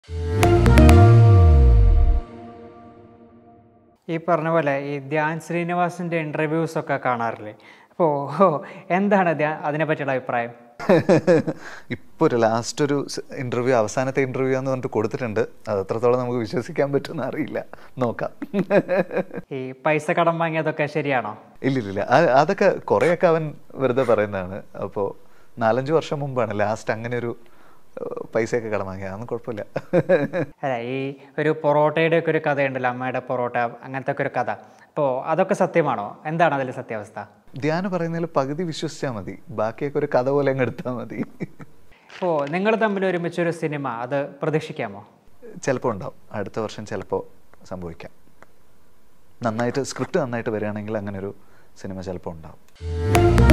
ഈ പറഞ്ഞ പോലെ ഈ ധ്യാൻ ശ്രീനിവാസിൻ്റെ ഇൻ്റർവ്യൂസ് ഒക്കെ കാണാറില്ലേ അപ്പോൾ എന്താണ് ധ്യാൻ അതിനെ പറ്റിയുള്ള അഭിപ്രായം ഇപ്പോൾ ഒരു ലാസ്റ്റ് ഒരു ഇൻ്റർവ്യൂ അവസാനത്തെ ഇൻ്റർവ്യൂ എന്ന് പറഞ്ഞിട്ട് കൊടുത്തിട്ടുണ്ട് അത് എത്രത്തോളം നമുക്ക് വിശ്വസിക്കാൻ പറ്റുമെന്ന് അറിയില്ല നോക്കാം ഈ പൈസ കടം വാങ്ങിയതൊക്കെ ശരിയാണോ ഇല്ലില്ല അത് അതൊക്കെ കുറേയൊക്കെ അവൻ വെറുതെ പറയുന്നതാണ് അപ്പോൾ നാലഞ്ച് വർഷം മുമ്പാണ് ലാസ്റ്റ് അങ്ങനെ ഒരു ഏഹ്, പൈസയൊക്കെ കടം വാങ്ങിയത് അതൊന്നും കുഴപ്പമില്ല അല്ല ഈ ഒരു പൊറോട്ടയുടെ ഒക്കെ ഒരു കഥയുണ്ടല്ലോ അമ്മയുടെ പൊറോട്ട അങ്ങനത്തെ ഒക്കെ ഒരു കഥ അപ്പോൾ അതൊക്കെ സത്യമാണോ എന്താണ് അതിൽ സത്യാവസ്ഥ ധ്യാനം പറയുന്നതിൽ പകുതി വിശ്വസിച്ചാൽ മതി ബാക്കിയൊക്കെ ഒരു കഥ പോലെ അങ്ങ് എടുത്താൽ മതി അപ്പോൾ നിങ്ങൾ തമ്മിൽ ഒരുമിച്ചൊരു സിനിമ അത് പ്രതീക്ഷിക്കാമോ ചിലപ്പോൾ ഉണ്ടാവും അടുത്ത വർഷം ചിലപ്പോൾ സംഭവിക്കാം നന്നായിട്ട് സ്ക്രിപ്റ്റ് നന്നായിട്ട് വരികയാണെങ്കിൽ അങ്ങനെ ഒരു സിനിമ ചിലപ്പോൾ ഉണ്ടാവും